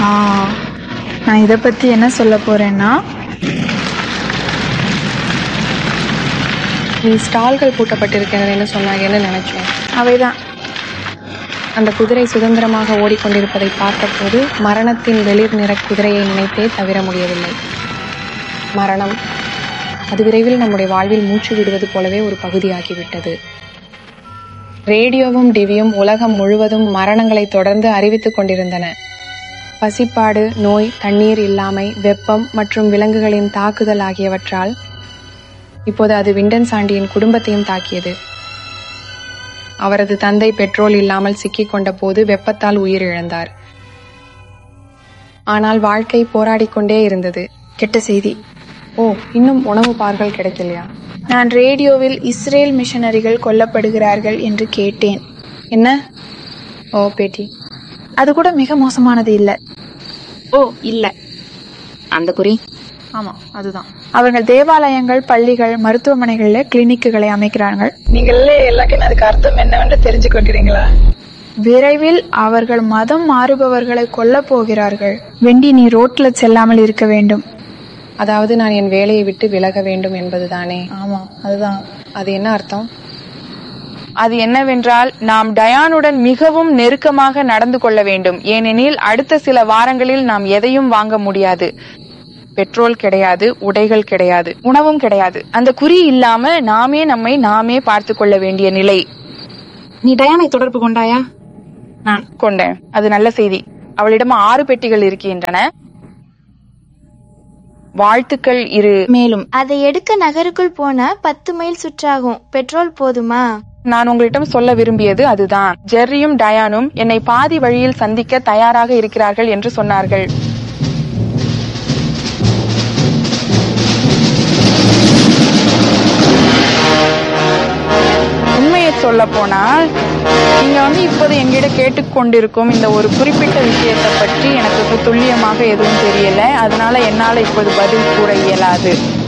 ஆ நான் இதை பற்றி என்ன சொல்ல போகிறேன்னா நீ ஸ்டால்கள் பூட்டப்பட்டிருக்கிறதுன்னு சொன்னாங்கன்னு நினைச்சேன் அவைதான் அந்த குதிரை சுதந்திரமாக ஓடிக்கொண்டிருப்பதை பார்த்தபோது மரணத்தின் வெளிர் நிற குதிரையை நினைத்தே தவிர முடியவில்லை மரணம் அது விரைவில் நம்முடைய வாழ்வில் மூச்சு விடுவது போலவே ஒரு பகுதியாகிவிட்டது ரேடியோவும் டிவியும் உலகம் முழுவதும் மரணங்களை தொடர்ந்து அறிவித்துக் கொண்டிருந்தன பசிப்பாடு நோய் தண்ணீர் இல்லாமை வெப்பம் மற்றும் விலங்குகளின் தாக்குதல் ஆகியவற்றால் இப்போது அது விண்டன் சாண்டியின் குடும்பத்தையும் தாக்கியது அவரது தந்தை பெட்ரோல் இல்லாமல் சிக்கிக் கொண்ட போது வெப்பத்தால் உயிரிழந்தார் ஆனால் வாழ்க்கை போராடிக் கொண்டே இருந்தது கெட்ட செய்தி ஓ இன்னும் உணவு பார்கள் கிடைக்கலையா நான் ரேடியோவில் இஸ்ரேல் மிஷனரிகள் கொல்லப்படுகிறார்கள் என்று கேட்டேன் என்ன ஓ பேட்டி அது கூட மிக மோசமானது இல்லை ஓ இல்ல அந்த குறி ஆமாம் அதுதான் அவர்கள் தேவாலயங்கள் பள்ளிகள் மருத்துவமனைகளில் கிளினிக்குகளை அமைக்கிறார்கள் நீங்களே எல்லாருக்கும் அதுக்கு அர்த்தம் என்னவென்று தெரிஞ்சு கொள்கிறீங்களா விரைவில் அவர்கள் மதம் மாறுபவர்களை கொல்லப் போகிறார்கள் வெண்டி நீ ரோட்ல செல்லாமல் இருக்க வேண்டும் அதாவது நான் என் வேலையை விட்டு விலக வேண்டும் என்பதுதானே ஆமாம் அதுதான் அது என்ன அர்த்தம் அது என்னவென்றால் நாம் டயானுடன் மிகவும் நெருக்கமாக நடந்து கொள்ள வேண்டும் ஏனெனில் அடுத்த சில வாரங்களில் நாம் எதையும் வாங்க முடியாது பெட்ரோல் கிடையாது உடைகள் கிடையாது உணவும் கிடையாது அந்த குறி இல்லாம நாமே நம்மை நாமே பார்த்து கொள்ள வேண்டிய நிலை நீ டயானை தொடர்பு கொண்டாயா நான் கொண்டேன் அது நல்ல செய்தி அவளிடம் ஆறு பெட்டிகள் இருக்கின்றன வாழ்த்துக்கள் இரு மேலும் அதை எடுக்க நகருக்குள் போனா பத்து மைல் சுற்றாகும் பெட்ரோல் போதுமா நான் உங்களிடம் சொல்ல விரும்பியது அதுதான் ஜெர்ரியும் டயானும் என்னை பாதி வழியில் சந்திக்க தயாராக இருக்கிறார்கள் என்று சொன்னார்கள் உண்மையை சொல்ல போனால் நீங்க வந்து இப்போது எங்கிட்ட கேட்டுக்கொண்டிருக்கும் இந்த ஒரு குறிப்பிட்ட விஷயத்தை பற்றி எனக்கு துல்லியமாக எதுவும் தெரியல அதனால என்னால இப்போது பதில் கூற இயலாது